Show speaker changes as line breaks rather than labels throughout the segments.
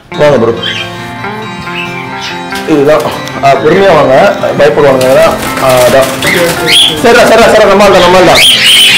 வாங்க ப்ரோ இதுதான் ஆ, பொறுமையா வாங்க பயப்படுவாங்க ஏன்னா, ஆ, அதான் சரிடா சரிடா சரிடா நம்ம தான் நம்ம தான்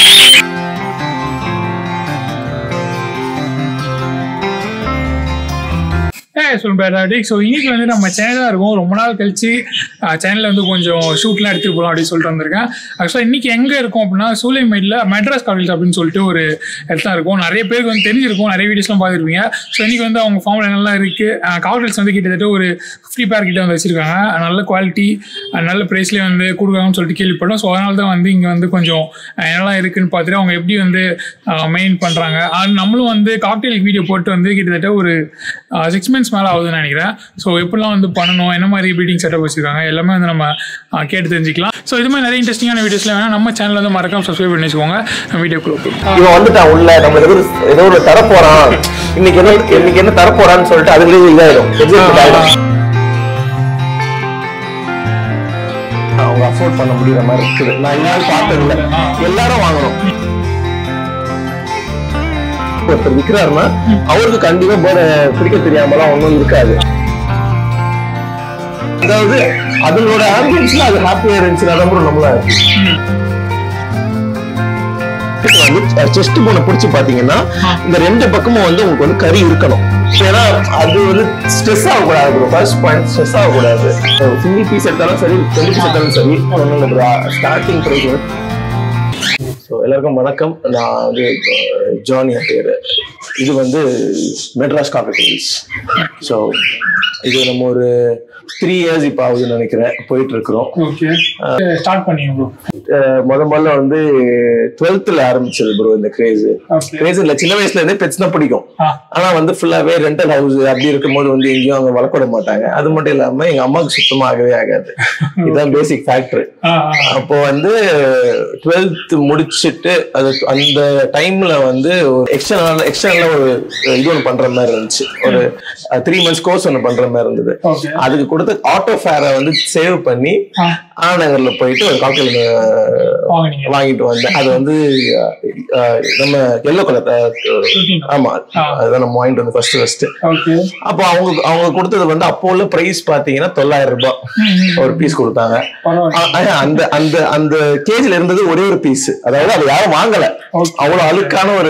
ஏ சொல்லுங்க ஸோ இன்னைக்கு வந்து நம்ம சேனலாக இருக்கும் ரொம்ப நாள் கழிச்சு சேனலில் வந்து கொஞ்சம் ஷூட்லாம் எடுத்துகிட்டு போகலாம் அப்படின்னு சொல்லிட்டு வந்திருக்கேன் ஆக்சுவலாக இன்னைக்கு எங்கே இருக்கும் அப்படின்னா சூலைமேட்டில் மெட்ராஸ் காலேஜ் அப்படின்னு சொல்லிட்டு ஒரு இடத்துல இருக்கும் நிறைய பேருக்கு வந்து தெரிஞ்சிருக்கும் நிறைய வீடியோஸ்லாம் பார்த்துருப்பீங்க ஸோ இன்னைக்கு வந்து அவங்க ஃபார்மில் என்னெல்லாம் இருக்குது கால்குலேட்ஸ் வந்து கிட்டத்தட்ட ஒரு ஃபிஃப்டி பேர் கிட்ட வந்து வச்சிருக்காங்க நல்ல குவாலிட்டி நல்ல ப்ரைஸ்லேயே வந்து கொடுக்குறாங்கன்னு சொல்லிட்டு கேள்விப்பட்டோம் ஸோ அதனால தான் வந்து இங்கே வந்து கொஞ்சம் அஹ், என்னெல்லாம் இருக்குன்னு பார்த்துட்டு அவங்க எப்படி வந்து மெயின் பண்ணுறாங்க அது நம்மளும் வந்து காக்டெயில் வீடியோ போட்டு வந்து கிட்டத்தட்ட ஒரு சிக்ஸ் மந்த்ஸ் மேலே ஆகுதுன்னு நினைக்கிறேன் ஸோ எப்படிலாம் வந்து பண்ணணும் என்ன மாதிரி ப்ரீடிங் செட்டப் வச்சிருக்காங்க எல்லாமே வந்து நம்ம அஹ், கேட்டு தெரிஞ்சுக்கலாம் ஸோ இது மாதிரி நிறைய இன்ட்ரெஸ்டிங்கான வீடியோஸ்லாம் வேணால் நம்ம சேனல் வந்து மறக்காம சப்ஸ்கிரைப் பண்ணி வச்சுக்கோங்க வீடியோக்குள்ள போய்
இவன் வந்துட்டான் உள்ள நம்மளுக்கு ஏதோ ஒரு- ஏதோ ஒரு தரப்போறான் இன்னைக்கு என்ன இன்னைக்கு என்ன தரப்போறான்னு சொல்லிட்டு அதுலயே இதாயிடும் excitement ஆயிடும் அவங்க அஃபோர்ட் பண்ண முடியற மாதிரி இருக்குது நான் எல்லாரும் பார்த்தது இல்ல எல்லாரும் வாங்கணும் ஒருத்தர் விற்கிறாருன்னா அவருக்கு கண்டிப்பா பேர்டை பிடிக்க தெரியாமலாம் ஒண்ணும் இருக்காது அதாவது அதனோட ஆம்பியன்ஸ்ல அது ஹாப்பியா இருந்துச்சுன்னா தான் bro நம்மள வந்து செஸ்ட் போனை பிடிச்சு பாத்தீங்கன்னா இந்த ரெண்டு பக்கமும் வந்து உங்களுக்கு வந்து கறி இருக்கணும் ஏன்னா அது வந்து ஸ்ட்ரெஸ் ஆகக்கூடாது ப்ரோ ஃபர்ஸ்ட் பாயிண்ட் ஸ்ட்ரெஸ் ஆகக்கூடாது சிங்கிள் பீஸ் எடுத்தாலும் சரி டுவெண்ட்டி பீஸ் எடுத்தாலும் சரி ஒன்றும் இல்லை ப்ரோ ஸ்டார்டிங் ப்ரைஸ் ஸோ எல்லாருக்கும் வணக்கம் நான் வந்து அஹ், ஜானி என் பேரு இது வந்து மெட்ராஸ் காப்பி ஸோ இது நம்ம ஒரு த்ரீ இயர்ஸ் இப்போ ஆகுதுன்னு நினைக்கிறேன் போயிட்டு இருக்கிறோம்
ஓகே ஸ்டார்ட் பண்ணிங்க ப்ரோ
அஹ் முத முதல்ல வந்து டுவெல்த்ல ஆரம்பிச்சது ப்ரோ இந்த கிரேஸ்
ஓகே
கிரேஸ் இல்ல சின்ன வயசுல இருந்தே பெட்ஸ் தான் பிடிக்கும்
ஆ
ஆனா வந்து ஃபுல்லாவே ரெண்டல் ஹவுஸ் அப்படி இருக்கும்போது வந்து எங்கேயும் அவங்க வளர்க்க விட மாட்டாங்க அது மட்டும் இல்லாம எங்க அம்மாவுக்கு சுத்தமா ஆகவே ஆகாது இதுதான் பேசிக் ஃபேக்டர்
ஆ ஆ.
அப்போ வந்து டுவெல்த் முடிச்சிட்டு அது அந்த டைம்ல வந்து எக்ஸ்டர்னல் எக்ஸ்டர்னலா ஒரு இது ஒன்று பண்ற மாதிரி இருந்துச்சு ஒரு த்ரீ மந்த்ஸ் கோர்ஸ் ஒன்று பண்ற மாதிரி இருந்தது
ஓகே
அதுக்கு கொடுத்த ஆட்டோ ஃபேரை வந்து சேவ் பண்ணி
ஆ
ஆநகர்ல போயிட்டு ஒரு காக்கல்
வாங்குனீங்க
வாங்கிட்டு வந்தேன் அது வந்து அஹ், அஹ், நம்ம எல்லோ கலர்
Routine.
ஆமா
ஆ.
அதுதான் நம்ம வாங்கிட்டு வந்து ஃபர்ஸ்ட் ஃபர்ஸ்ட்
ஓகே
அப்போ அவங்க அவங்க கொடுத்தது வந்து அப்போ உள்ள பிரைஸ் பாத்தீங்கன்னா தொள்ளாயிரம் ரூபாய் ஒரு பீஸ் கொடுத்தாங்க
பரவாயில்ல
ஆ, ஆ, அந்த அந்த அந்த கேஜ்ல இருந்தது ஒரே ஒரு பீஸ் அதாவது அது யாரும் வாங்கல
Okay.
அவ்வளவு அழுக்கான ஒரு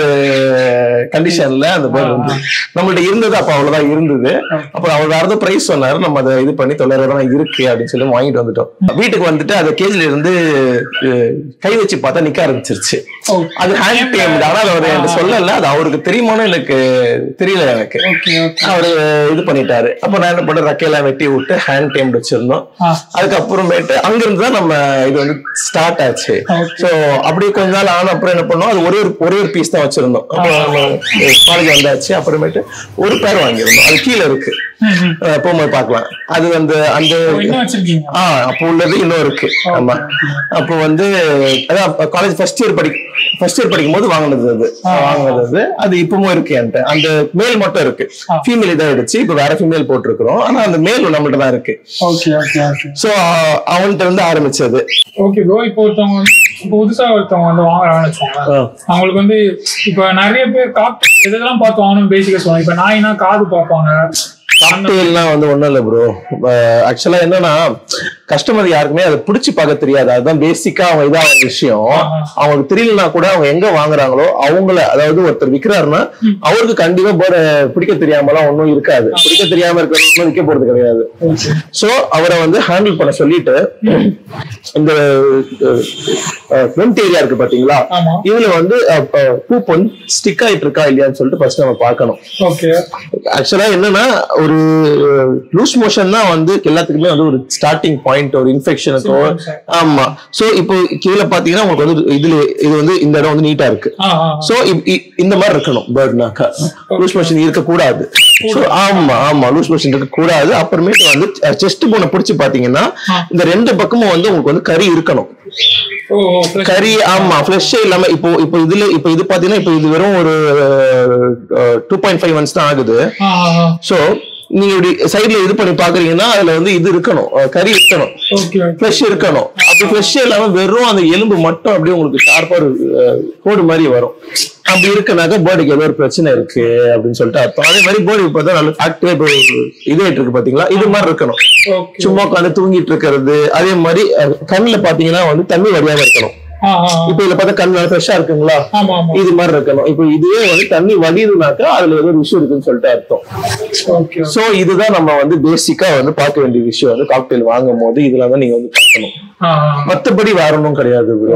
கண்டிஷன்ல அந்த பேர் இருந்து நம்மள்ட்ட இருந்தது அப்ப அவ்வளவுதான் இருந்தது அப்புறம் அவர் வேற ஏதோ பிரைஸ் சொன்னாரு நம்ம அதை இது பண்ணி தொள்ளாயிரம் ரூபாய் தான் இருக்கு அப்படின்னு சொல்லி வாங்கிட்டு வந்துட்டோம் வீட்டுக்கு வந்துட்டு அந்த கேஜ்ல இருந்து அஹ், கை வச்சு பார்த்தா நிக்க ஆரம்பிச்சிருச்சு
ஓ
அது ஹேண்ட் டேம்டு ஆனா அது அவர் என்கிட்ட சொல்லல அது அவருக்கு தெரியுமான்னு எனக்கு தெரியல எனக்கு
ஓகே ஓகே
அவரு இது பண்ணிட்டாரு அப்ப நான் என்ன பண்ண ரக்கையெல்லாம் வெட்டி விட்டு ஹேண்ட் டேம்டு வச்சிருந்தோம்
ஆ
அதுக்கப்புறமேட்டு அங்கிருந்து தான் நம்ம இது வந்து ஸ்டார்ட் ஆச்சு
Okay.
சோ அப்படியே கொஞ்ச நாள் ஆன அப்புறம் என்ன பண்ணோம் அது ஒரே ஒரு ஒரே ஒரு பீஸ் தான் வச்சிருந்தோம் அப்புறம் காலேஜ் வந்தாச்சு அப்புறமேட்டு ஒரு பேர் வாங்கியிருந்தோம் அது கீழே இருக்கு
ம், ம்.
அஹ் போகும்போது பார்க்கலாம் அது வந்து அந்த
ஓ, இன்னும் வச்சிருக்கீங்க
ஆ அப்போ உள்ளது இன்னும் இருக்கு ஆமா அப்போ வந்து அதான் காலேஜ் ஃபர்ஸ்ட் இயர் படி ஃபர்ஸ்ட் இயர் படிக்கும் போது வாங்கினது அது வாங்கினது அது அது இப்பவும் இருக்கு என்கிட்ட அந்த மேல் மட்டும் இருக்கு
ஆ.
ஃபீமேல் இதான் எடுச்சு இப்போ வேற ஃபீமேல் போட்டிருக்கிறோம் ஆனா அந்த மேல் நம்மள்ட்ட தான் இருக்கு
ஓகே ஓகே ஓகே
சோ அவன்கிட்ட இருந்து ஆரம்பிச்சது
ஓகே ப்ரோ இப்போ ஒருத்தவங்க வந்து இப்போ புதுசா ஒருத்தவங்க வந்து வாங்குறாங்கன்னு வச்சுக்கோங்க
ஆ.
அவங்களுக்கு வந்து இப்போ நிறைய பேர் காக்கு எதெல்லாம் பார்த்து வாங்கணும்னு பேசிக்கா சொல்லுவாங்க இப்போ நாய்னா காது பார்ப்பாங்க
காக்டெயில்லாம் வந்து ஒண்ணும் இல்ல ப்ரோ ஆக்சுவலா என்னன்னா கஸ்டமர் யாருக்குமே அதை பிடிச்சி பார்க்க தெரியாது அதுதான் பேசிக்கா அவங்க இதான விஷயம் அவங்களுக்கு தெரியலனா கூட அவங்க எங்க வாங்குறாங்களோ அவங்கள அதாவது ஒருத்தர் விக்கிறாருன்னா அவருக்கு கண்டிப்பா பேர்டை பிடிக்க தெரியாமலாம் ஒண்ணும் இருக்காது பிடிக்க தெரியாம இருக்கிறவங்க விற்க போறது கிடையாது
ஓகே
சோ அவரை வந்து ஹேண்டில் பண்ண சொல்லிட்டு இந்த ஃப்ரண்ட் ஏரியா இருக்கு பாத்தீங்களா
ஆமா
இதுல வந்து பூப் வந்து ஸ்டிக் ஆயிட்டு இருக்கா இல்லையான்னு சொல்லிட்டு ஃபர்ஸ்ட் நம்ம பார்க்கணும்
ஓகே
ஆக்சுவலா என்னன்னா ஒரு லூஸ் மோஷன் தான் வந்து எல்லாத்துக்குமே வந்து ஒரு ஸ்டார்டிங் பாயிண்ட் ஒரு இன்ஃபெக்ஷனுக்கோ ஆமா சோ இப்போ கீழே பாத்தீங்கன்னா உங்களுக்கு வந்து இதுல இது வந்து இந்த இடம் வந்து நீட்டா இருக்கு
ஆ ஆ
சோ இந்த மாதிரி இருக்கணும் பேர்ட்னாக்கா லூஸ் மோஷன் இருக்கக்கூடாது சோ ஆமா ஆமா லூஸ் மோஷன் இருக்க கூடாது அப்புறமேட்டு வந்து செஸ்ட் போனை பிடிச்சு பாத்தீங்கன்னா இந்த ரெண்டு பக்கமும் வந்து உங்களுக்கு வந்து கறி இருக்கணும்
ஓ ஓ fresh.
கறி ஆமா ஃப்ரெஷ்ஷே இல்லாம இப்போ இப்போ இதுல இப்போ இது பாத்தீங்கன்னா இப்போ இது வெறும் ஒரு டூ பாயிண்ட் ஃபைவ் மந்த்ஸ் தான் ஆகுது
ஆ ஆ ஆ
சோ நீங்க இப்படி சைடுல இது பண்ணி பாக்குறீங்கன்னா அதுல வந்து இது இருக்கணும் அஹ் கறி இருக்கணும்
ஓகே ஓகே
ஃப்ளஷ் இருக்கணும் அப்படி ஃப்ளஷ் இல்லாம வெறும் அந்த எலும்பு மட்டும் அப்படியே உங்களுக்கு ஷார்ப்பா ஒரு அஹ், கோடு மாதிரி வரும் அப்படி இருக்குனாக்கா பேர்டுக்கு ஏதோ ஒரு பிரச்சனை இருக்கு அப்படின்னு சொல்லிட்டு அர்த்தம் அதே மாதிரி பேர்டு இப்பதான் நல்ல ஆக்டிவா இப்போ இது ஆயிட்டு இருக்கு பாத்தீங்களா இது மாதிரி இருக்கணும்
ஓகே
சும்மா உட்காந்து தூங்கிட்டு இருக்கிறது அதே மாதிரி அஹ், கண்ணுல பாத்தீங்கன்னா வந்து தண்ணி வடியாம இருக்கணும்
ஆ ஆ
இப்ப இதுல பார்த்தா கண் நல்லா ஃப்ரெஷ்ஷா இருக்குங்களா
ஆமா ஆமா
இது மாதிரி இருக்கணும் இப்போ இதுவே வந்து தண்ணி வடியுதுனாக்கா அதுல ஏதோ ஒரு விஷயம் இருக்குன்னு சொல்லிட்டு அர்த்தம்
ஓகே
சோ இதுதான் நம்ம வந்து பேசிக்கா வந்து பார்க்க வேண்டிய விஷயம் வந்து காக்டெயில் வாங்கும் போது இதெல்லாம் தான் நீங்க வந்து பார்க்கணும்
ஆ ஆ.
மத்தபடி வேற ஒன்றும் கிடையாது bro.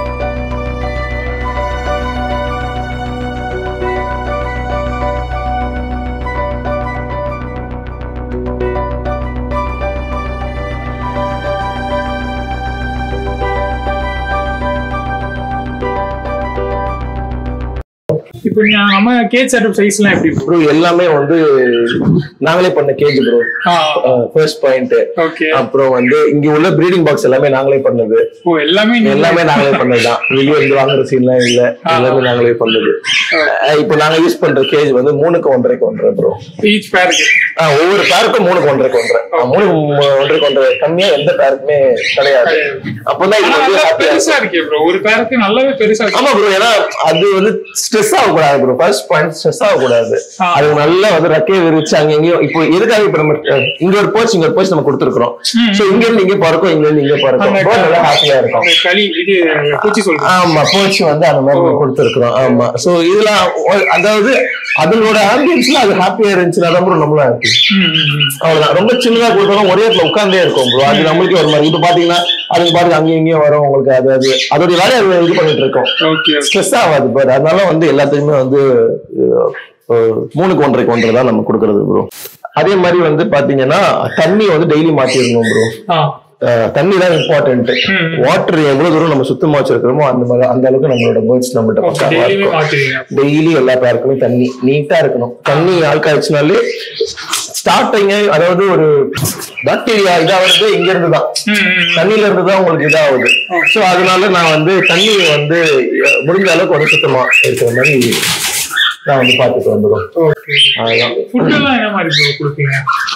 இப்போ நீங்க நம்ம கேஜ் செட்டப் சைஸ்லாம் எப்படி bro?
ப்ரோ எல்லாமே வந்து நாங்களே பண்ண கேஜ் ப்ரோ
ஆ
ஃபர்ஸ்ட் பாயிண்ட்
ஓகே
அப்புறம் வந்து இங்க உள்ள ப்ரீடிங் பாக்ஸ் எல்லாமே நாங்களே பண்ணது
ஓ எல்லாமே நீங்க-
எல்லாமே நாங்களே பண்ணதுதான் வெளியே வந்து வாங்குற சீன்லாம் இல்ல எல்லாமே நாங்களே பண்ணது அஹ் இப்போ நாங்க யூஸ் பண்ற கேஜ் வந்து மூணுக்கு ஒன்றரைக்கு ஒன்றரை ப்ரோ
ஈச் பேருக்கு
ஒவ்வொரு பேருக்கும் மூணுக்கு ஒன்றரைக்கு ஒன்றரை அஹ் மூணு மூ- ஒன்றரைக்கு ஒன்றரை கம்மியா எந்த பேருக்குமே கிடையாது அப்பதான் இது
ஆனா
வந்து
நல்லா
ஹாப்பியா
பெருசா இருக்கே ப்ரோ ஒரு பேருக்கு நல்லாவே பெருசா இருக்கு
ஆமா ப்ரோ ஏன்னா அது வந்து ஸ்ட்ரெஸ் ஆகக்கூடாது ப்ரோ ஃபர்ஸ்ட் பாயிண்ட் ஸ்ட்ரெஸ் ஆகக்கூடாது
ஆ.
அது நல்லா வந்து ரெக்கையை விரிச்சு அங்க எங்கேயும் இப்போ எதுக்காக இப்ப நம்ம அஹ், இங்க ஒரு போச்சு இங்க ஒரு போச்சு நம்ம கொடுத்துருக்கோம்
ம்.
சோ இங்க இருந்து இங்க பறக்கும் இங்க இருந்து இங்க பறக்கும்
அந்த
Bird நல்லா ஹாப்பியா இருக்கும்
அந்த களி இது பூச்சி சொல்றேன்
ஆமா போச்சு வந்து அந்த மாதிரி நம்ம கொடுத்துருக்கோம் ஆமா சோ இதெல்லாம் ஒ- அதாவது அதனோட ஆம்பியன்ஸ்ல அது ஹாப்பியா இருந்துச்சுன்னா தான் bro நம்மளும் happy. அவ்வளவுதான் ரொம்ப சின்னதா கொடுத்தாலும் ஒரே இடத்துல உட்கார்ந்தே இருக்கும் ப்ரோ அது நம்மளுக்கே ஒரு மாதிரி இப்ப பாத்தீங்கன்னா அதுக்கு பாருங்க அங்கேயும் இங்கேயும் வரும் உங்களுக்கு அது அது அதோட வேலையை அது இது பண்ணிட்டு இருக்கோம்
ஓகே
ஸ்ட்ரெஸ் ஆகாது பட் அதனால வந்து எல்லாத்தையுமே வந்து அஹ், அஹ், மூணுக்கு ஒன்றரைக்கு ஒன்றரை தான் நம்ம கொடுக்கறது ப்ரோ அதே மாதிரி வந்து பாத்தீங்கன்னா தண்ணி வந்து டெய்லி மாத்திடணும் ப்ரோ
ஆ
தண்ணி தான் இம்பார்ட்டன்ட்
ம்.
வாட்டர் எவ்வளவு தூரம் நம்ம சுத்தமா வச்சிருக்கிறோமோ அந்த மாதிரி அந்த அளவுக்கு நம்மளோட பேர்ட்ஸ் நம்மள்ட்ட பக்காவா
டெய்லியுமே
இருக்கும்
மாத்துவீங்க
டெய்லி எல்லா பேருக்குமே தண்ணி நீட்டா இருக்கணும் தண்ணி ஆழ்காய்ச்சினாலே ஸ்டார்டிங் அதாவது ஒரு பாக்டீரியா இதாகிறது இங்க இருந்து தான்
ம், ம், ம்.
தண்ணியில இருந்து தான் உங்களுக்கு இதாகுது சோ அதனால நான் வந்து தண்ணி வந்து அஹ், முடிஞ்ச அளவுக்கு ஒரு சுத்தமா இருக்கிற மாதிரி நான் வந்து பார்த்துட்டு வந்துடும்
ஓகே ஃபுட் எல்லாம் என்ன மாதிரி ப்ரோ கொடுப்பீங்க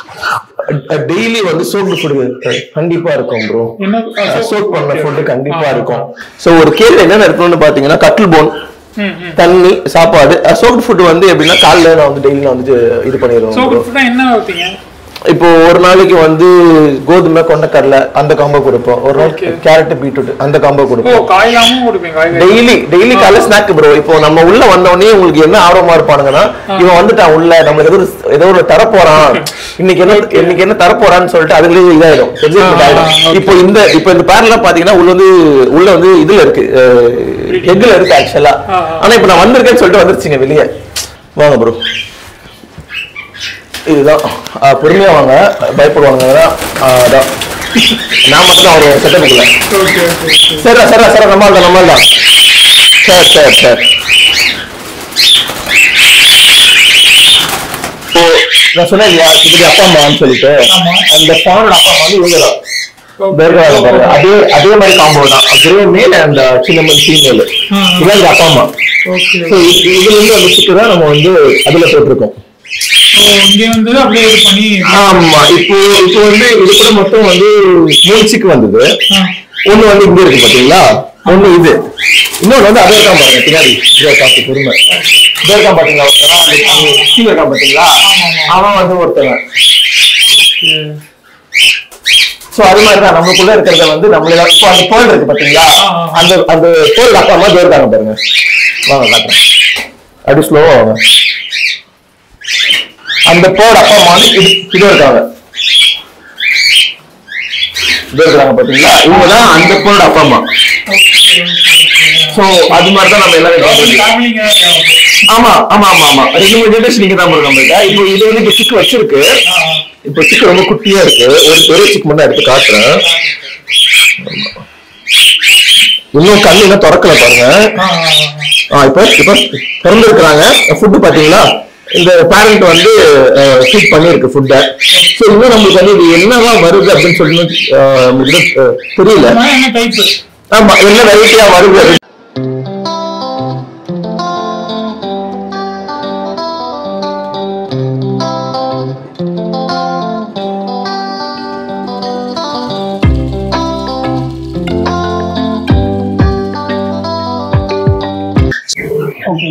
டெய்லி வந்து சோப்பு ஃபுட் கண்டிப்பா இருக்கும் ப்ரோ
என்ன
சோப் பண்ண ஃபுட் கண்டிப்பா இருக்கும் சோ ஒரு கேள்வி என்னென்ன இருக்கணும்னு பாத்தீங்கன்னா கட்டில் போன்
ம், ம்.
தண்ணி சாப்பாடு சோப் ஃபுட் வந்து எப்படின்னா காலைல நான் வந்து டெய்லி நான் வந்து இது பண்ணிடுவேன்
சோ
bro.
ஃபுட்டா என்ன வைப்பீங்க
இப்போ ஒரு நாளைக்கு வந்து கோதுமை கொண்டக்கடலை அந்த காம்போ கொடுப்போம் ஒரு நாள்
Okay.
கேரட் பீட்ரூட் அந்த காம்போ
ஓ
கொடுப்போம்
காய்லாமும் கொடுப்பீங்க காய்கறி
டெய்லி டெய்லி காலைல ஸ்நாக் ப்ரோ இப்போ நம்ம உள்ள வந்த உடனே உங்களுக்கு என்ன ஆர்வமா இருப்பானுங்கன்னா இவன் வந்துட்டான் உள்ள நம்ம ஏதோ ஒரு- ஏதோ ஒரு தரப்போறான் இன்னைக்கு என்ன இன்னைக்கு என்ன தரப்போறான்னு சொல்லிட்டு அதுலயே இதாயிடும் excitement
ஆ,
ஆயிடும்
okay.
இப்போ இந்த இப்போ இந்த பேர்லாம் பாத்தீங்கன்னா உள்ள வந்து உள்ள வந்து இதுல இருக்கு எக்ல இருக்கு ஆக்சுவலா
ஆ, ஆ.
ஆனா இப்போ நான் வந்திருக்கேன்னு சொல்லிட்டு வந்துருச்சுங்க வெளியே வாங்க ப்ரோ இதுதான் ஆ, பொறுமையா வாங்க பயப்படுவாங்க அதான் ஆ, அதான் நான் மட்டும் தான் ஒரு செட்டப்புக்குள்ள
ஓகே ஓகே
சரிடா சரிடா சரிடா நம்மால் தான் நம்மால் தான் சரி சரி சரி இப்போ நான் சொன்னேன் இல்லையா இப்படி அப்பா அம்மான்னு சொல்லிட்டு
ஆமா.
அந்த பானோட அப்பா அம்மா வந்து இவங்க தான் பெர்கால பாருங்க அதே அதே மாதிரி காம்போ தான் அப்படியே மேல அந்த சின்னமன் ஃபீமேல்
ஆ.
இதான் இந்த அப்பா அம்மா
ஓகே
ஸோ இதுல இருந்து அந்த சிக்கு தான் நம்ம வந்து அதுல போட்டிருக்கோம்
ஓ இங்க வந்து அப்படியே இது பண்ணி
ஆமா இப்போ இப்போ வந்து இது கூட மொத்தம் வந்து மூணு சிக்கு வந்தது
ஆ.
ஒண்ணு வந்து இங்க இருக்கு பாத்தீங்களா ஒண்ணு இது இன்னொன்னு வந்து அதே இருக்கான் பாருங்க பின்னாடி இதோ காத்து பொறுமை இதோ இருக்கான் பாத்தீங்களா ஒருத்தவன் அந்த கீழே இருக்கான் பாத்தீங்களா அவன் வந்து ஒருத்தவன் சோ அது மாதிரிதான் நம்மளுக்குள்ள இருக்கிறத வந்து நம்மளே தான் இப்போ அந்த போல் இருக்கு பாத்தீங்களா
ஆ, ஆ.
அந்த அந்த போல் அக்கா அம்மா இருக்காங்க பாருங்க வாங்க காட்டுறேன் அப்படி ஸ்லோவா வாங்க அந்த போல் அப்பா அம்மா வந்து இது இதோ இருக்காங்க இதோ இருக்காங்க பாத்தீங்களா இவங்க தான் அந்த போலோட அப்பா அம்மா சோ அது மாதிரி தான் நம்ம எல்லாமே கண்டுபிடிக்கணும்.
ஃபேமிலிங்க
ஆமா ஆமா ஆமா ஆமா ரெண்டு மூணு ஜெனரேஷன் நீங்க தான் bro நம்மள்ட்ட இப்போ இது வந்து இப்போ சிக்கு வச்சிருக்கு இப்போ சிக்கு ரொம்ப குட்டியா இருக்கு ஒரு பெரிய சிக்கு மட்டும் எடுத்து காட்டுறேன் இன்னும் கண்ணு இன்னும் திறக்கல பாருங்க ஆ இப்போ இப்போ திறந்து இருக்கிறாங்க ஃபுட்டு பாத்தீங்களா இந்த பேரண்ட் வந்து ஃபீட் பண்ணிருக்கு ஃபுட்டை ஸோ இன்னும் நம்மளுக்கு வந்து இது என்னவா வருது அப்படின்னு சொல்லி அஹ், நமக்கு இன்னும், அஹ், தெரியல
என்ன டைப்
ஆமா என்ன வெரைட்டியா வருது அப்படின்னு
ஓகே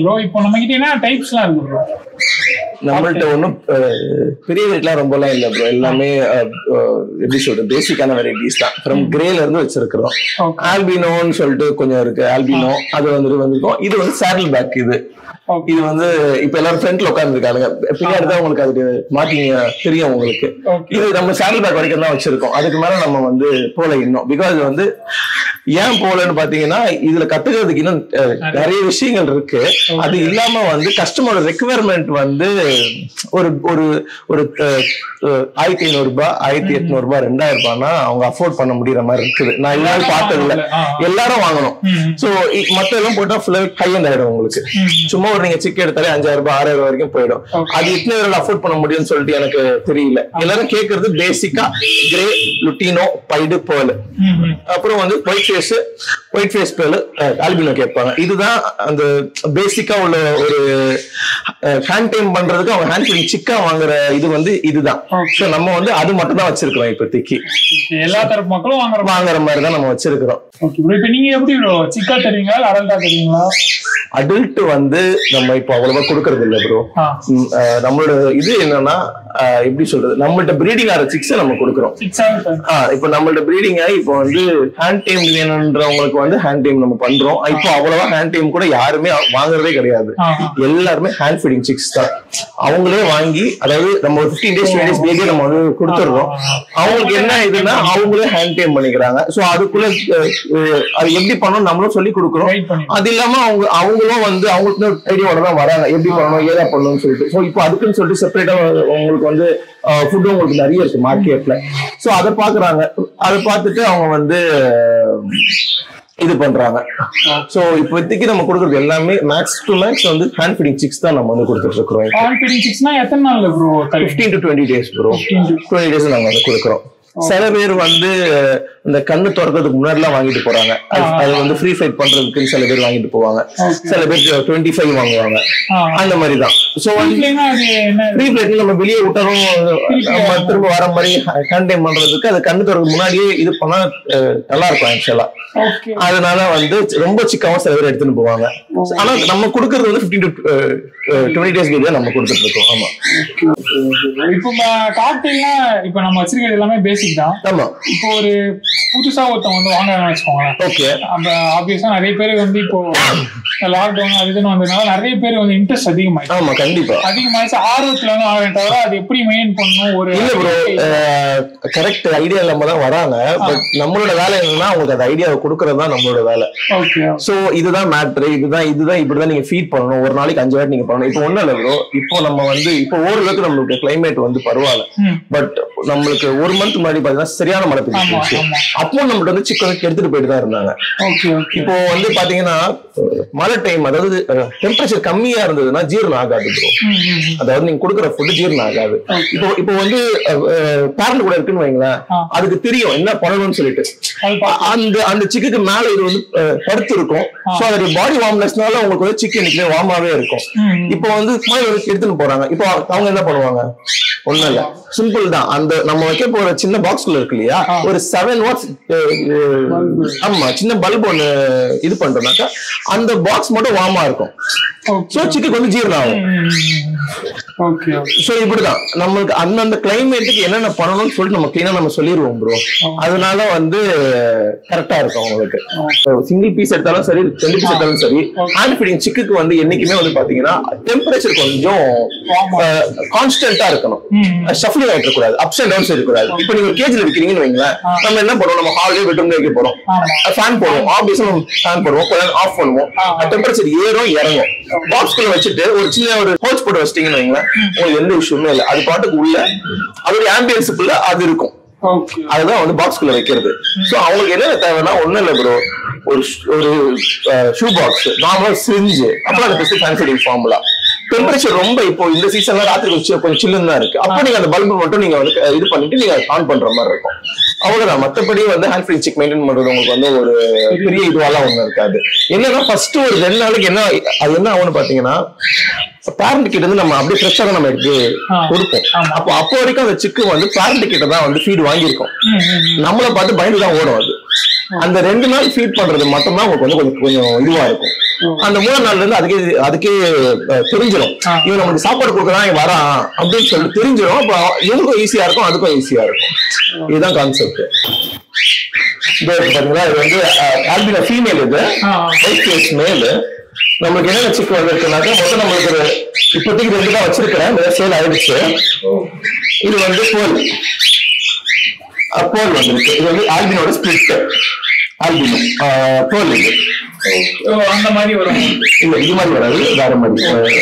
ப்ரோ இப்போ நம்ம கிட்ட என்ன டைப்ஸ்லாம் இருக்கு ப்ரோ
நம்மள்ட்ட ஒன்றும் பெரிய ரேட்லாம் ரொம்பலாம் இல்லை ப்ரோ எல்லாமே அஹ், அஹ், எப்படி சொல்றது பேசிக்கான வெரைட்டிஸ் தான் ஃப்ரம் கிரேல இருந்து வச்சிருக்கிறோம்
ஓகே
ஆல்பினோன்னு சொல்லிட்டு கொஞ்சம் இருக்கு ஆல்பினோ அது வந்துட்டு வந்திருக்கும் இது வந்து சேரல் பேக் இது
ஓகே
இது வந்து இப்ப எல்லாரும் ஃப்ரண்ட்ல உட்காந்துருக்காங்க பின்னாடி தான் உங்களுக்கு அது மாட்டிங்க தெரியும் உங்களுக்கு
ஓகே
இது நம்ம சேரல் பேக் வரைக்கும் தான் வச்சிருக்கோம் அதுக்கு மேல நம்ம வந்து போல இன்னும் பிகாஸ் வந்து ஏன் போலன்னு பாத்தீங்கன்னா இதுல கத்துக்கிறதுக்கு இன்னும் அஹ், நிறைய விஷயங்கள் இருக்கு அது இல்லாம வந்து கஸ்டமரோட ரெக்குவயர்மெண்ட் வந்து ஒரு ஒரு ஒரு அஹ், அஹ், ஆயிரத்தி ஐநூறு ரூபாய் ஆயிரத்தி எட்நூறு ரூபாய் ரெண்டாயிரம் ரூபாய்னா அவங்க அஃபோர்ட் பண்ண முடியற மாதிரி இருக்குது நான் எல்லாரும் பார்த்தது இல்ல
ஆ.
எல்லாரும் வாங்கணும்
ம்
சோ மத்த எல்லாம் போட்டா ஃபுல்லா ஹை அண்ட் ஆயிடும் உங்களுக்கு
ம்.
சும்மா ஒரு நீங்க சிக் எடுத்தாலே அஞ்சாயிரம் ரூபாய் ஆறாயிரம் ரூபாய் வரைக்கும் போயிடும்
Okay.
அது இத்தனை பேரால அஃபோர்ட் பண்ண முடியும்னு சொல்லிட்டு எனக்கு தெரியல எல்லாரும் கேக்குறது பேசிக்கா கிரே லுட்டினோ பைடு பேர்ல்
ம் ம்
அப்புறம் வந்து white face white face pearl albino கேட்பாங்க இதுதான் அந்த பேசிக்கா உள்ள ஒரு ஹேண்ட் டைம் பண்றதுக்கு அவங்க ஹேண்ட் ஃபீலிங் சிக்கா வாங்குற இது வந்து இதுதான்
Okay.
ஸோ நம்ம வந்து அது மட்டும் தான் வச்சிருக்கிறோம் இப்போதைக்கு
Okay, எல்லா தரப்பு மக்களும் வாங்குற மாதிரி
வாங்குற மாதிரி தான் நம்ம வச்சிருக்கிறோம்
ஓகே ப்ரோ இப்போ நீங்க எப்படி ப்ரோ சிக்கா தருவீங்களா இல்ல அடல்ட்டா தருவீங்களா
அடல்ட் வந்து நம்ம இப்போ அவ்வளவா கொடுக்கறது இல்லை ப்ரோ
ஆ
ம், அஹ் நம்மளோட இது என்னன்னா அஹ் எப்படி சொல்றது நம்மள்ட்ட பிரீடிங் ஆகிற சிக்ஸை நம்ம கொடுக்குறோம்
சிக்ஸ் செவன்
ஆஹ் இப்போ நம்மள்ட்ட பிரீடிங் ஆகி இப்போ வந்து ஹேண்ட் டைம் வேணுன்றவங்களுக்கு வந்து ஹேண்ட் டைம் நம்ம பண்றோம் இப்போ அவ்வளவா ஹேண்ட் டைம் கூட யாருமே வாங்குறதே கிடையாது
ஆ
எல்லாருமே ஹேண்ட் ஃபீடிங் சிக்ஸ் தான் அவங்களே வாங்கி அதாவது நம்ம ஒரு fifteen days twenty days baby நம்ம வந்து கொடுத்துடுறோம் அவங்களுக்கு என்ன இதுன்னா அவங்களே ஹேண்ட் டைம் பண்ணிக்கிறாங்க ஸோ அதுக்குள்ள அஹ், அஹ், அது எப்படி பண்ணணும் நம்மளும் சொல்லி கொடுக்குறோம்
கைட் பண்ணி
அது இல்லாம அவங்க அவங்களும் வந்து அவங்களுக்கு ஐடியாவோட தான் வராங்க எப்படி பண்ணணும் ஏதா பண்ணணும்னு சொல்லிட்டு ஸோ இப்போ அதுக்குன்னு சொல்லிட்டு செப்பரேட்டா உங்களுக்கு வந்து ஃபுட் உங்களுக்கு நிறைய இருக்கு மார்க்கெட்ல ஸோ அதை பாக்குறாங்க அதை பார்த்துட்டு அவங்க வந்து இது பண்றாங்க ஸோ இப்போதைக்கு நம்ம கொடுக்குறது எல்லாமே மேக்ஸ் டு மேக்ஸ் வந்து ஹேண்ட் ஃபீடிங் சிக்ஸ் தான் நம்ம வந்து கொடுத்துட்டு இருக்கிறோம்
கான்ஃபிடன்ஸ் சிக்ஸ்னா எத்தனை நாள்ல ப்ரோ தருவீங்க
fifteen to twenty days bro
15 to-
twenty days நாங்க வந்து கொடுக்குறோம் சில பேர் வந்து இந்த கண்ணு திறக்கிறதுக்கு முன்னாடி எல்லாம் வாங்கிட்டு போறாங்க அது- அது வந்து ஃப்ரீ ஃபைட் பண்றதுக்கு சில பேர் வாங்கிட்டு போவாங்க
Okay.
சில பேர் டுவெண்ட்டி ஃபைவ் வாங்குவாங்க
ஆ
அந்த மாதிரி தான் ஸோ வந்து
இல்லைன்னா அது என்ன
ஃப்ரீ ஃபைட் நம்ம வெளியே விட்டாலும் நம்ம திரும்ப வர மாதிரி ஹேண்ட் டைம் பண்றதுக்கு அது கண்ணு திறக்க முன்னாடியே இது பண்ணா அஹ், நல்லா இருக்கும் ஆக்சுவலா
ஓகே
அதனால வந்து ரொம்ப சிக்காவும் சில பேர் எடுத்துன்னு போவாங்க ஆனா நம்ம கொடுக்கறது வந்து ஃபிஃப்டீன் டு டுவெண்ட்டி டேஸ் பேபியா நம்ம கொடுத்துட்டு இருக்கோம் ஆமா
இப்போ காக்டெயில்னா இப்போ நம்ம வச்சிருக்கிறது எல்லாமே பேசிக் தான்
ஆமா
இப்போ ஒரு புதுசா ஒருத்தவங்க வந்து வாங்குறாங்கன்னு வச்சுக்கோங்களேன்
ஓகே
அப்ப ஆப்வியஸா நிறைய பேர் வந்து இப்போ லாக்டவுன் அது இதுன்னு வந்ததுனால நிறைய பேர் வந்து இன்ட்ரெஸ்ட் அதிகமாயிடுச்சு
ஆமா கண்டிப்பா
அதிகமாயிடுச்சு ஆர்வத்துல வந்து வாங்குறேன் தவிர அது எப்படி மெயின் பண்ணணும் ஒரு
இல்ல ப்ரோ கரெக்ட் ஐடியா இல்லாம தான் வராங்க பட் நம்மளோட வேலை என்னன்னா அவங்களுக்கு அந்த ஐடியாவை கொடுக்கறது தான் நம்மளோட வேலை
ஓகே
சோ இதுதான் மேட்ரு இதுதான் இதுதான் இப்படிதான் நீங்க ஃபீட் பண்ணணும் ஒரு நாளைக்கு அஞ்சு வாட்டி நீங்க பண்ணணும் இப்போ ஒண்ணும் இல்ல ப்ரோ இப்போ நம்ம வந்து இப்போ ஓரளவுக்கு நம்மளுக்கு கிளைமேட் வந்து பரவாயில்ல
ம்
பட் நம்மளுக்கு ஒரு மந்த் முன்னாடி பாத்தீங்கன்னா சரியான மழை
ஆமா
பெய்ஞ்சிருச்சு
ஆமா
அப்போ நம்மகிட்ட வந்து சிக்கன் எடுத்துட்டு போயிட்டு தான் இருந்தாங்க
ஓகே ஓகே
இப்போ வந்து பாத்தீங்கன்னா அஹ், மழை டைம் அதாவது டெம்பரேச்சர் கம்மியா இருந்ததுன்னா ஜீரணம் ஆகாது ப்ரோ
ம் ம் ம்.
அதாவது நீங்க கொடுக்குற ஃபுட் ஜீரணம் ஆகாது
Okay.
இப்போ இப்போ வந்து பேரண்ட் கூட இருக்குன்னு வைங்களேன்
ஆ.
அதுக்கு தெரியும் என்ன பண்ணணும்னு சொல்லிட்டு
அது பா-
அந்த அந்த சிக்குக்கு மேல இது வந்து அஹ், படுத்து இருக்கும் சோ அதோட பாடி வார்ம்னஸ்னால உங்களுக்கு வந்து சிக்கன் நிக்கல வார்மாவே இருக்கும்
ம், ம்.
இப்போ வந்து சும்மா இவருக்கு எடுத்துன்னு போறாங்க இப்போ அவங்க என்ன பண்ணுவாங்க ஒண்ணும் இல்ல சிம்பிள் தான் அந்த நம்ம வைக்க போற சின்ன பாக்ஸ்குள்ள இருக்கு இல்லையா
ஆ.
ஒரு செவன் வாட்ஸ் ஆமா சின்ன பல்ப் ஒண்ணு இது பண்றோம்னாக்கா அந்த பாக்ஸ் மட்டும் வார்மா இருக்கும்
ஓகே
சோ சிக்குக்கு வந்து ஜீரணம் ஆகும்
ம், ம், ம். ஓகே ஓகே
சோ இப்படிதான் நம்மளுக்கு அந்தந்த கிளைமேட்டுக்கு என்னென்ன பண்ணணும்னு சொல்லிட்டு நம்ம கிளீனா நம்ம சொல்லிடுவோம் ப்ரோ அதனால வந்து கரெக்டா இருக்கும் உங்களுக்கு சிங்கிள் பீஸ் எடுத்தாலும் சரி ரெண்டு பீஸ் எடுத்தாலும் சரி ஹேண்ட் ஃபீடிங் சிக்குக்கு வந்து என்னைக்குமே வந்து பாத்தீங்கன்னா டெம்பரேச்சர் கொஞ்சம் கான்ஸ்டன்டா இருக்கணும்
ம், ம்.
ஷஃப்லிங் ஆயிட்டு கூடாது அப்ஸ் அண்ட் டவுன்ஸ் இருக்கக்கூடாது இப்போ நீங்க ஒரு கேஜ்ல விக்கிறீங்கன்னு வைங்களேன் நம்ம என்ன பண்ணுவோம் நம்ம ஹால்லே பெட்ரூம்ல வைக்க போறோம்
ஆமா
ஃபேன் போடுவோம் ஆப்வியஸா நம்ம ஃபேன் போடுவோம் கொஞ்ச நேரம் ஆஃப் பண்ணுவோம்
ஆ.
டெம்பரேச்சர் ஏறும் இறங்கும் பாக்ஸ்குள்ள வச்சுட்டு ஒரு சின்ன ஒரு ஹோல்ஸ் போட்டு வச்சிட்டீங்கன்னு வைங்களேன் உங்களுக்கு எந்த விஷயமே இல்லை அது பாட்டுக்கு உள்ள அதோட ஆம்பியன்ஸுக்குள்ள அது இருக்கும்
ஓகே
அதுதான் வந்து பாக்ஸ்குள்ள வைக்கிறது சோ அவங்களுக்கு என்ன தேவைன்னா ஒண்ணும் இல்ல ப்ரோ ஒரு ஷ்- ஒரு ஷூ பாக்ஸ் நார்மல் சிரிஞ்சு அப்புறம் அந்த பெஸ்ட் ஃபேன்சி ஃபார்முலா டெம்பரேச்சர் ரொம்ப இப்போ இந்த சீசன்ல ராத்திரி கொஞ்சம் கொஞ்சம் சில்லுன்னு தான் இருக்கு அப்போ நீங்க அந்த பல்பு மட்டும் நீங்க வந்து அஹ், இது பண்ணிட்டு நீங்க ஆன் பண்ற மாதிரி இருக்கும் அவ்வளவுதான் மத்தபடி வந்து ஹேண்ட் ஃப்ரீ சிக் மெயின்டைன் பண்றது உங்களுக்கு வந்து ஒரு பெரிய இதுவாலாம் ஒண்ணும் இருக்காது என்னன்னா ஃபர்ஸ்ட் ஒரு ரெண்டு நாளைக்கு என்ன அது என்ன ஆகும்னு பாத்தீங்கன்னா பேரண்ட் கிட்ட இருந்து நம்ம அப்படியே ஃப்ரெஷ்ஷாக தான் நம்ம எடுத்து
ஆ.
கொடுப்போம்
ஆமா.
அப்போ அப்போ வரைக்கும் அந்த சிக்கு வந்து பேரண்ட் கிட்ட தான் வந்து ஃபீட் வாங்கியிருக்கோம்
ம், ம், ம்.
நம்மள பார்த்து பயந்து தான் ஓடும் அது அந்த ரெண்டு நாள் ஃபீட் பண்றது மட்டும்தான் உங்களுக்கு வந்து கொஞ்சம் கொஞ்சம் இதுவா இருக்கும் அந்த மூணாம் நாள்ல இருந்து அதுக்கே அதுக்கே அஹ், தெரிஞ்சிடும்
ஆ.
இவன் நமக்கு சாப்பாடு கொடுக்கலாம் இவன் வரான் அப்படின்னு சொல்லிட்டு தெரிஞ்சிடும் அப்ப இவனுக்கும் ஈஸியா இருக்கும் அதுக்கும் ஈஸியா இருக்கும் இதுதான் கான்செப்ட் இது இருக்கு பாத்தீங்களா இது வந்து ஆல்பினா ஃபீமேல் இது
ஆ.
ஒயிட் ஃபேஸ் மேல் நம்மளுக்கு என்னென்ன சிக்கு வந்திருக்குனாக்கா மொத்தம் நம்மளுக்கு ஒரு இப்போதைக்கு ரெண்டு தான் வச்சிருக்கிறேன் சேல் ஆயிடுச்சு இது வந்து போல் போல் வந்திருக்கு இது வந்து ஆல்பினோட ஸ்பிளிட் ஆல்பினோ போல் இது
ஓ, அந்த மாதிரி வரும்
இல்ல இது மாதிரி வராது வேற மாதிரி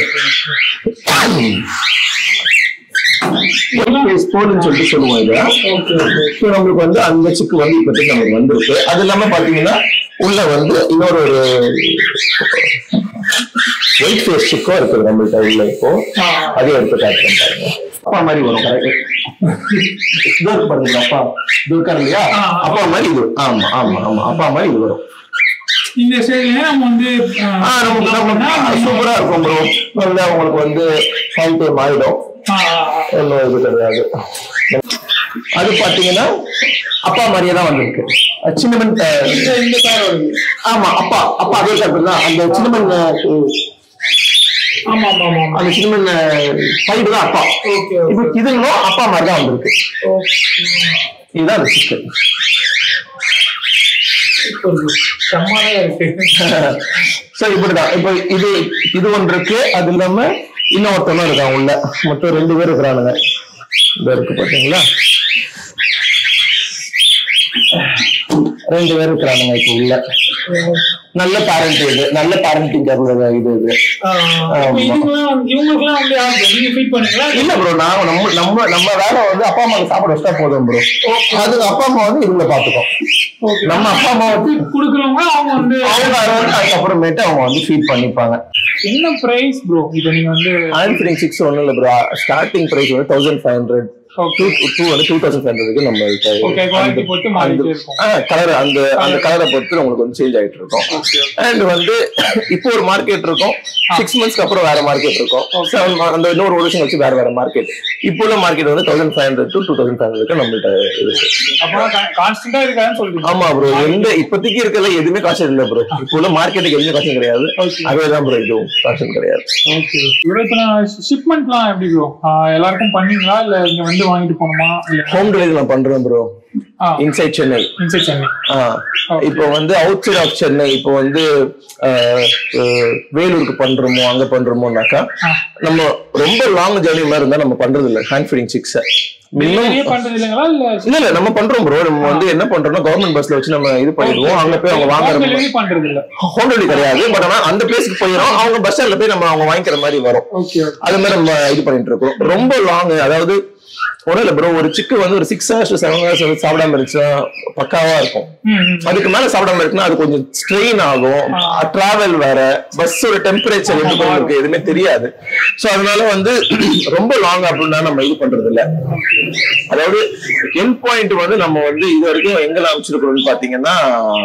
போல்னு சொல்லிட்டு சொல்லுவோம் இதை
ஓகே ஓகே
ஸோ நம்மளுக்கு வந்து அந்த சிக்கு வந்து இப்போதைக்கு நமக்கு வந்திருக்கு அது இல்லாம பாத்தீங்கன்னா உள்ள வந்து இன்னொரு ஒரு ஒயிட் ஃபேஸ் சிக்கும் இருக்குது நம்மள்ட்ட உள்ள இப்போ
ஆ.
அதையும் எடுத்து காட்டுறேன் பாருங்க அப்பா மாதிரி வரும் கரெக்ட் இது இருக்கு பாருங்க அப்பா இது இருக்காரு இல்லையா
ஆ.
அப்பா மாதிரி இது ஆமா ஆமா ஆமா அப்பா மாதிரி இது வரும்
இந்த சைடுல நம்ம வந்து
ஆ நமக்கு நம்ம சூப்பரா இருக்கும் ப்ரோ வந்து அவங்களுக்கு வந்து ஃபைன் டைம் ஆயிடும் ஒன்றும் இது கிடையாது அது பாத்தீங்கன்னா அப்பா மாதிரியே தான் வந்திருக்கு அஹ் சின்னமன் அஹ்,
இந்த பேர் வருது
ஆமா அப்பா அப்பா அதே கருத்து தான் அந்த சின்னமன் அஹ்,
ஆமா ஆமா ஆமா ஆமா
அந்த சின்னமன் சைடு தான் அப்பா
ஓகே
இப்போ இதுங்களும் அப்பா மாதிரி தான் வந்திருக்கு
ஓகே
இதுதான் அந்த சிக்கன்
செம்மையா இருக்கு
சோ இப்படிதான் இப்போ இது இது ஒன்று இருக்கு அது இல்லாம இன்னொருத்தனும் இருக்கான் உள்ள மொத்தம் ரெண்டு பேர் இருக்கிறானுங்க இந்த இருக்கு பாத்தீங்களா ரெண்டு பேர் இருக்கிறானுங்க இப்போ உள்ள நல்ல பேரண்ட் இது நல்ல பேரண்டிங் இது இது
இதுக்கெல்லாம் இவங்களுக்குலாம் வந்து யார் நீங்க ஃபீட் பண்ணீங்களா
இல்ல ப்ரோ நான் நம்ம நம்ம நம்ம வேலை வந்து அப்பா அம்மாவுக்கு சாப்பாடு வச்சா போதும் ப்ரோ அது அப்பா அம்மா வந்து இவங்களை பாத்துக்கோ நம்ம அப்பா அம்மா வந்து
குடுக்குறவங்க அவங்க வந்து
அவங்க வந்து அதுக்கப்புறமேட்டு அவங்க வந்து ஃபீட் பண்ணிப்பாங்க
என்ன பிரைஸ் ப்ரோ இப்போ நீங்க வந்து
ஆயில் ஃபிட்டிங் சிக்ஸ் ஒன்றும் இல்லை ப்ரோ ஸ்டார்டிங் ப்ரைஸ் வந்து thousand five hundred to two வந்து டூ தௌசண்ட் ஃபைவ் ஹண்ட்ரடுக்கு நம்ம
ஓகே குவாலிட்டி பொறுத்து மாறிட்டே இருக்கும்
கலர் அந்த அந்த கலரை பொறுத்து உங்களுக்கு வந்து சேஞ்ச் ஆயிட்டு இருக்கும் அண்ட் வந்து இப்போ ஒரு மார்க்கெட் இருக்கும் சிக்ஸ் மந்த்ஸ்க்கு அப்புறம் வேற மார்க்கெட் இருக்கும் செவன் அந்த இன்னொரு ஒரு வருஷம் வச்சு வேற வேற மார்க்கெட் இப்போ உள்ள மார்க்கெட் வந்து thousand five hundred to two thousand five hundred நம்மள்ட்ட இருக்கு
அப்பதான் கான்ஸ்டன்டா இருக்காதுன்னு சொல்றீங்க
ஆமா ப்ரோ எந்த இப்போதைக்கு இருக்கிறதுல எதுவுமே காசு இல்லை ப்ரோ இப்போ உள்ள மார்க்கெட்டுக்கு எதுவுமே காசு கிடையாது
Okay.
அதே தான் ப்ரோ இதுவும் காசு கிடையாது
ஓகே ப்ரோ இப்போ நான் ஷிப்மெண்ட்லாம் எப்படி ப்ரோ எல்லாருக்கும் பண்ணீங்களா இல்ல இங்க வந்து வாங்கிட்டு போகணுமா இல்ல
ஹோம் டெலிவரி நான் பண்றேன் ப்ரோ
ஆ
இன்சைட் சென்னை
இன்சைட் சென்னை
ஆ, இப்போ வந்து அவுட் சைட் ஆஃப் சென்னை இப்போ வந்து அஹ், அஹ், வேலூருக்கு பண்றோமோ அங்க பண்றோமோனாக்கா
ஆ.
நம்ம ரொம்ப லாங் ஜேர்னி மாதிரி இருந்தா நம்ம பண்றது இல்ல ஹேண்ட் ஃபீடிங் சிக்ஸ் மினிமம்
வெளியே பண்றது இல்லைங்களா இல்ல
இல்ல இல்ல நம்ம பண்றோம் ப்ரோ நம்ம வந்து என்ன பண்றோம்னா கவர்மெண்ட் பஸ்ல வச்சு நம்ம இது பண்ணிடுவோம் அங்க போய் அவங்க வாங்குற
டெலிவரி பண்றது இல்ல
ஹோம் டெலிவரி கிடையாது பட் ஆனா அந்த பிளேஸ்க்கு போயிடும் அவங்க பஸ் ஸ்டாண்ட்ல போய் நம்ம அவங்க வாங்கிக்கிற மாதிரி வரும்
ஓகே
அது மாதிரி நம்ம இது பண்ணிட்டு இருக்கோம் ரொம்ப லாங் அதாவது ஒன்றும் இல்லை ப்ரோ ஒரு சிக்கு வந்து ஒரு சிக்ஸ் ஹவர்ஸ் செவன் ஹவர்ஸ் வந்து சாப்பிடாம இருந்துச்சுன்னா பக்காவா இருக்கும் அதுக்கு மேல சாப்பிடாம இருக்குன்னா அது கொஞ்சம் ஸ்ட்ரெயின் ஆகும் டிராவல் வேற பஸ்ஸோட டெம்பரேச்சர் எப்படி இருக்கு எதுவுமே தெரியாது சோ அதனால வந்து ரொம்ப லாங் அப்படின்னா நம்ம இது பண்றது இல்ல அதாவது என் பாயிண்ட் வந்து நம்ம வந்து இது வரைக்கும் எங்க அமைச்சிருக்கிறோம்னு பாத்தீங்கன்னா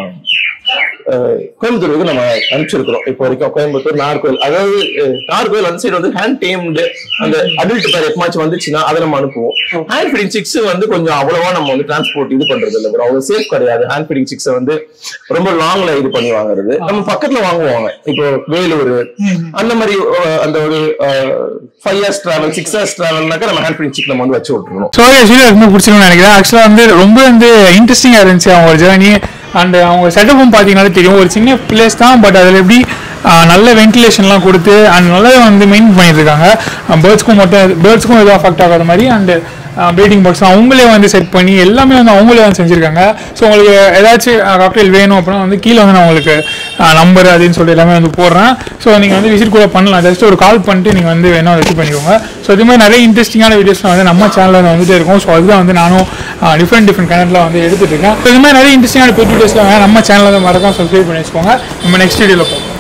அஹ், கோயம்புத்தூருக்கு நம்ம அனுப்பிச்சிருக்கிறோம் இப்போ வரைக்கும் கோயம்புத்தூர் நார்கோயில் அதாவது அஹ், நார்கோயில் அந்த சைடு வந்து ஹேண்ட் டேம்டு அந்த அடல்ட் பேர் எப்பமாச்சும் வந்துச்சுன்னா அதை நம்ம அனுப்புவோம் ஹேண்ட் ஃபீடிங் சிக்ஸ் வந்து கொஞ்சம் அவ்வளவா நம்ம வந்து டிரான்ஸ்போர்ட் இது பண்றது இல்லை bro. அவ்வளவு சேஃப் கிடையாது ஹேண்ட் ஃபீடிங் சிக்ஸ் வந்து ரொம்ப லாங்ல இது பண்ணி வாங்குறது நம்ம பக்கத்துல வாங்குவாங்க இப்போ வேலூர் அந்த மாதிரி அஹ், அந்த ஒரு five years travel six years டிராவல்னாக்கா நம்ம ஹேண்ட் ஃபீடிங் சிக் நம்ம வந்து வச்சு விட்டுருணும்
ஸோ ஆக்சுவலி ரொம்ப பிடிச்சிருக்கும்னு நினைக்கிறேன் ஆக்சுவலாக வந்து ரொம்ப வந்து இன்ட்ரெஸ்டிங்காக இருந்துச்சு அவங்க ஒரு ஜேர்னி அண்ட் அவங்க செட்டப்பும் பார்த்தீங்கன்னாலே தெரியும் ஒரு சின்ன பிளேஸ் தான் பட் அதில் எப்படி ஆஹ், நல்ல வென்டிலேஷன்லாம் கொடுத்து அண்ட் நல்லா வந்து மெயின்டைன் பண்ணிட்டு இருக்காங்க பேர்ட்ஸ்க்கும் மட்டும் பேர்ட்ஸ்க்கும் எதுவும் அஃபெக்ட் ஆகாத மாதிரி அண்ட் ப்ரீடிங் பாக்ஸ் அவங்களே வந்து செட் பண்ணி எல்லாமே வந்து அவங்களே வந்து செஞ்சுருக்காங்க ஸோ உங்களுக்கு ஏதாச்சும் காக்டெயில் வேணும் அப்படின்னா வந்து கீழே வந்து நான் உங்களுக்கு நம்பர் அப்படின்னு சொல்லி எல்லாமே வந்து போடுறேன் ஸோ நீங்கள் வந்து விசிட் கூட பண்ணலாம் ஜஸ்ட் ஒரு கால் பண்ணிட்டு நீங்கள் வந்து வேணா ரெடி பண்ணிக்கோங்க ஸோ இது மாதிரி நிறைய இன்ட்ரெஸ்டிங்கான வீடியோஸ்லாம் வந்து நம்ம சேனலில் வந்து வந்துட்டே இருக்கும் ஸோ அதுதான் வந்து நானும் டிஃப்ரெண்ட் டிஃப்ரெண்ட் கனெக்டில் வந்து எடுத்துட்டு இருக்கேன் ஸோ இது மாதிரி நிறைய இன்ட்ரெஸ்டிங்கான பெட் வீடியோஸ்லாம் நம்ம சேனலில் வந்து மறக்காம சப்ஸ்கிரைப் பண்ணி வச்சுக்கோங்க நம்ம நெக்ஸ்ட் வீடியோவில் பார்ப்போம்